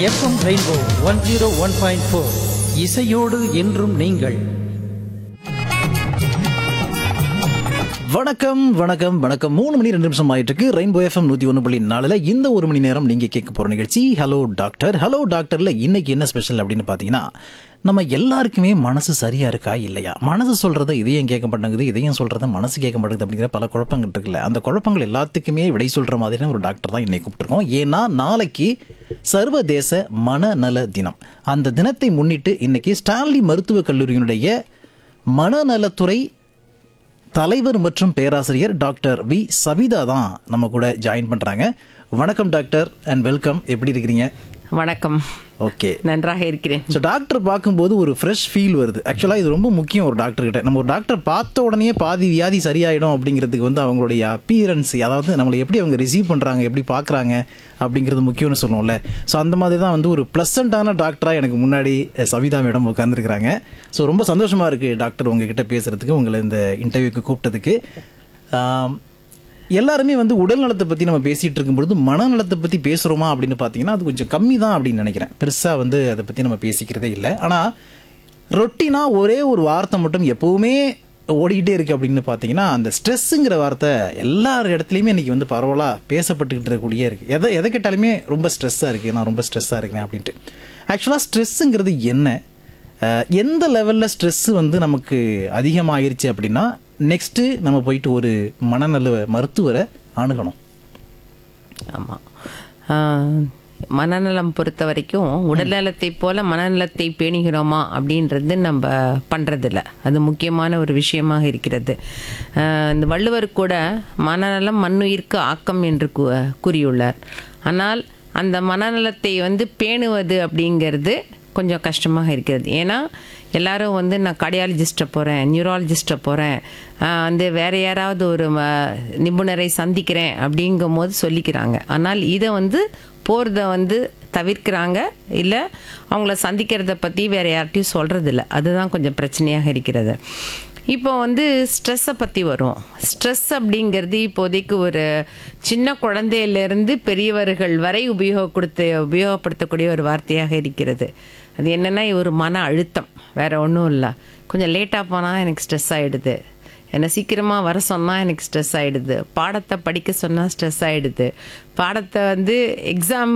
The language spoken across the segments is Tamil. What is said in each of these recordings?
FM rainbow one zero one point four இசையோடு என்றும் நீங்கள் வணக்கம் வணக்கம் வணக்கம் மூணு மணி ரெண்டு நிமிஷம் ஆயிட்டு இருக்கு ரெயின்போ எஃப்எம் நூத்தி ஒன்று புள்ளி நாலுல இந்த ஒரு மணி நேரம் நீங்க கேட்க போற நிகழ்ச்சி ஹலோ டாக்டர் ஹலோ டாக்டர்ல இன்னைக்கு என்ன ஸ்பெஷல் அப்படின்னு பாத்தீங்கன்னா நம்ம எல்லாருக்குமே மனசு சரியா இருக்கா இல்லையா மனசு சொல்றத இதையும் கேட்க மாட்டேங்குது இதையும் சொல்றத மனசு கேட்க மாட்டேங்குது அப்படிங்கிற பல குழப்பங்கள் இருக்குல்ல அந்த குழப்பங்கள் எல்லாத்துக்குமே விடை சொல்ற மாதிரியான ஒரு டாக்டர் தான் இன்னைக்கு கூப்பிட்டுருக்கோம் ஏன்னா நாளைக்கு சர்வதேச மனநல தினம் அந்த தினத்தை முன்னிட்டு இன்னைக்கு ஸ்டான்லி மருத்துவக் கல்லூரியினுடைய மனநலத்துறை தலைவர் மற்றும் பேராசிரியர் டாக்டர் வி சவிதா தான் நம்ம கூட ஜாயின் பண்றாங்க வணக்கம் டாக்டர் அண்ட் வெல்கம் எப்படி இருக்கிறீங்க வணக்கம் ஓகே நன்றாக இருக்கிறேன் ஸோ டாக்டர் பார்க்கும்போது ஒரு ஃப்ரெஷ் ஃபீல் வருது ஆக்சுவலாக இது ரொம்ப முக்கியம் ஒரு டாக்டர் கிட்ட நம்ம ஒரு டாக்டர் பார்த்த உடனே பாதி வியாதி சரியாயிடும் அப்படிங்கிறதுக்கு வந்து அவங்களுடைய அப்பீரன்ஸ் அதாவது நம்மளை எப்படி அவங்க ரிசீவ் பண்ணுறாங்க எப்படி பார்க்குறாங்க அப்படிங்கிறது முக்கியம்னு சொல்லுவோம்ல ஸோ அந்த மாதிரி தான் வந்து ஒரு ப்ளசண்ட்டான டாக்டராக எனக்கு முன்னாடி அஹ், சவிதா மேடம் உட்காந்துருக்குறாங்க ஸோ ரொம்ப சந்தோஷமாக இருக்குது டாக்டர் உங்ககிட்ட பேசுகிறதுக்கு உங்களை இந்த இன்டர்வியூக்கு கூப்பிட்டதுக்கு ஆம், எல்லாருமே வந்து உடல் நலத்தை பற்றி நம்ம பேசிகிட்டு இருக்கும்பொழுது மனநலத்தை பற்றி பேசுகிறோமா அப்படின்னு பார்த்தீங்கன்னா அது கொஞ்சம் கம்மி தான் அப்படின்னு நினைக்கிறேன் பெருசாக வந்து அதை பற்றி நம்ம பேசிக்கிறதே இல்லை ஆனால் ரொட்டீனாக ஒரே ஒரு வார்த்தை மட்டும் எப்போவுமே ஓடிக்கிட்டே இருக்கு அப்படின்னு பார்த்தீங்கன்னா அந்த ஸ்ட்ரெஸ்ஸுங்கிற வார்த்தை எல்லார் இடத்துலையுமே இன்னைக்கு வந்து பரவலாக பேசப்பட்டுக்கிட்டு இருக்கக்கூடிய இருக்கு எதை எதை கேட்டாலுமே ரொம்ப ஸ்ட்ரெஸ்ஸாக இருக்குது நான் ரொம்ப ஸ்ட்ரெஸ்ஸாக இருக்கேன் அப்படின்ட்டு ஆக்சுவலாக ஸ்ட்ரெஸ்ஸுங்கிறது என்ன அஹ், எந்த லெவலில் ஸ்ட்ரெஸ்ஸு வந்து நமக்கு அதிகமாகிருச்சு அப்படின்னா நெக்ஸ்ட்டு நம்ம போயிட்டு ஒரு மனநல மருத்துவரை அணுகணும் ஆமாம் மனநலம் பொறுத்த வரைக்கும் உடல்நலத்தை போல மனநலத்தை பேணுகிறோமா அப்படின்றது நம்ம பண்றதில்ல அது முக்கியமான ஒரு விஷயமாக இருக்கிறது ஆஹ் இந்த வள்ளுவர் கூட மனநலம் மண்ணுயிர்க்கு ஆக்கம் என்று கூ- கூறியுள்ளார் ஆனால் அந்த மனநலத்தை வந்து பேணுவது அப்படிங்கிறது கொஞ்சம் கஷ்டமாக இருக்கிறது ஏன்னா எல்லாரும் வந்து நான் கார்டியாலஜிஸ்ட்டை போகிறேன் நியூராலஜிஸ்ட்டை போகிறேன் வந்து வேற யாராவது ஒரு ம- நிபுணரை சந்திக்கிறேன் அப்படிங்கும் போது சொல்லிக்கிறாங்க ஆனால் இதை வந்து போகிறத வந்து தவிர்க்கிறாங்க இல்லை அவங்கள சந்திக்கிறத பற்றி வேற யார்கிட்டையும் சொல்கிறதில்ல அதுதான் கொஞ்சம் பிரச்சனையாக இருக்கிறது இப்போ வந்து ஸ்ட்ரெஸ்ஸை பற்றி வரும் ஸ்ட்ரெஸ் அப்படிங்கிறது இப்போதைக்கு ஒரு சின்ன குழந்தையிலேருந்து பெரியவர்கள் வரை உபயோக கொடுத்து உபயோகப்படுத்தக்கூடிய ஒரு வார்த்தையாக இருக்கிறது அது என்னென்னா ஒரு மன அழுத்தம் வேற ஒன்றும் இல்லை கொஞ்சம் லேட்டாக போனால் எனக்கு ஸ்ட்ரெஸ் ஆகிடுது என்னை சீக்கிரமாக வர சொன்னால் எனக்கு ஸ்ட்ரெஸ் ஆகிடுது பாடத்தை படிக்க சொன்னால் ஸ்ட்ரெஸ் ஆகிடுது பாடத்தை வந்து எக்ஸாம்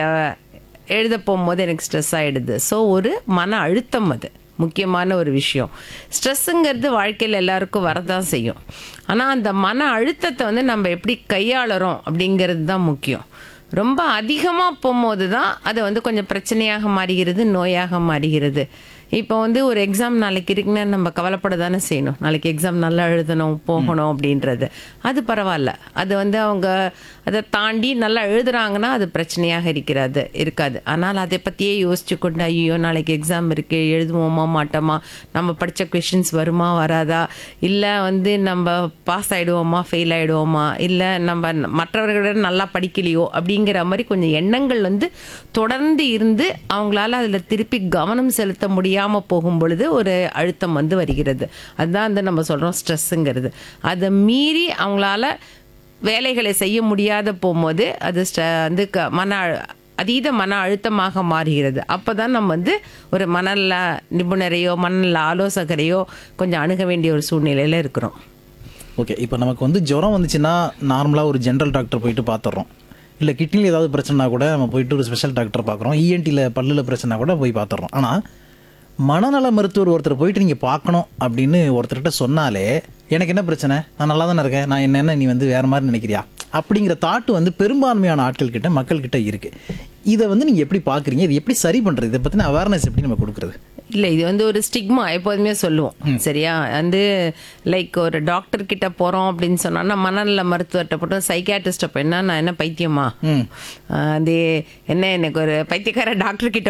எழுத போகும்போது எனக்கு ஸ்ட்ரெஸ் ஆகிடுது ஸோ ஒரு மன அழுத்தம் அது முக்கியமான ஒரு விஷயம் ஸ்ட்ரெஸ்ஸுங்கிறது வாழ்க்கையில் எல்லாருக்கும் வரதான் செய்யும் ஆனால் அந்த மன அழுத்தத்தை வந்து நம்ம எப்படி கையாளுறோம் அப்படிங்கிறது தான் முக்கியம் ரொம்ப அதிகமாக போகும்போது தான் அது வந்து கொஞ்சம் பிரச்சனையாக மாறுகிறது நோயாக மாறுகிறது இப்போ வந்து ஒரு எக்ஸாம் நாளைக்கு இருக்குன்னு நம்ம கவலைப்பட தானே செய்யணும் நாளைக்கு எக்ஸாம் நல்லா எழுதணும் போகணும் அப்படின்றது அது பரவாயில்ல அது வந்து அவங்க அதை தாண்டி நல்லா எழுதுறாங்கன்னா அது பிரச்சனையாக இருக்கிறது இருக்காது ஆனால் அதை பற்றியே யோசிச்சு கொண்டு ஐயோ நாளைக்கு எக்ஸாம் இருக்கு எழுதுவோமா மாட்டோமா நம்ம படித்த கொஷின்ஸ் வருமா வராதா இல்லை வந்து நம்ம பாஸ் ஆகிடுவோமா ஃபெயில் ஆகிடுவோமா இல்லை நம்ம மற்றவர்களிட நல்லா படிக்கலையோ அப்படிங்கிற மாதிரி கொஞ்சம் எண்ணங்கள் வந்து தொடர்ந்து இருந்து அவங்களால அதில் திருப்பி கவனம் செலுத்த முடியாமல் போகும் பொழுது ஒரு அழுத்தம் வந்து வருகிறது அதுதான் வந்து நம்ம சொல்கிறோம் ஸ்ட்ரெஸ்ஸுங்கிறது அதை மீறி அவங்களால வேலைகளை செய்ய முடியாத போகும்போது அது ஸ்ட- வந்து க- மன அழு- அதீத மன அழுத்தமாக மாறுகிறது அப்போ தான் நம்ம வந்து ஒரு மனநல நிபுணரையோ மனநல ஆலோசகரையோ கொஞ்சம் அணுக வேண்டிய ஒரு சூழ்நிலையில் இருக்கிறோம் ஓகே இப்போ நமக்கு வந்து ஜுரம் வந்துச்சுன்னா நார்மலாக ஒரு ஜென்ரல் டாக்டர் போயிட்டு பார்த்துட்றோம் இல்லை கிட்னியில் ஏதாவது பிரச்சனைனா கூட நம்ம போயிட்டு ஒரு ஸ்பெஷல் டாக்டர் பார்க்குறோம் இஎன்டியில் பல்லில் பிரச்சனை கூட போய் பார்த்துட்றோம் ஆனால் மனநல மருத்துவர் ஒருத்தர் போயிட்டு நீங்கள் பார்க்கணும் அப்படின்னு ஒருத்தர்கிட்ட சொன்னாலே எனக்கு என்ன பிரச்சனை நான் நல்லா தானே இருக்கேன் நான் என்ன என்ன நீ வந்து வேறு மாதிரி நினைக்கிறியா அப்படிங்கிற தாட்டு வந்து பெரும்பான்மையான ஆட்கள் கிட்ட மக்கள் கிட்ட இருக்கு இதை வந்து நீங்கள் எப்படி பார்க்குறீங்க இது எப்படி சரி பண்ணுறது இதை பற்றின அவேர்னஸ் எப்படி நம்ம கொடுக்குறது இல்லை இது வந்து ஒரு ஸ்டிக்மா எப்போதுமே சொல்லுவோம் சரியா வந்து லைக் ஒரு டாக்டர் கிட்ட போகிறோம் அப்படின்னு சொன்னோன்னா மனநல மருத்துவர்கிட்ட போட்டோம் சைக்காட்ரிஸ்ட்டை போய் என்ன நான் என்ன பைத்தியமா அது என்ன எனக்கு ஒரு பைத்தியக்கார டாக்டர் கிட்ட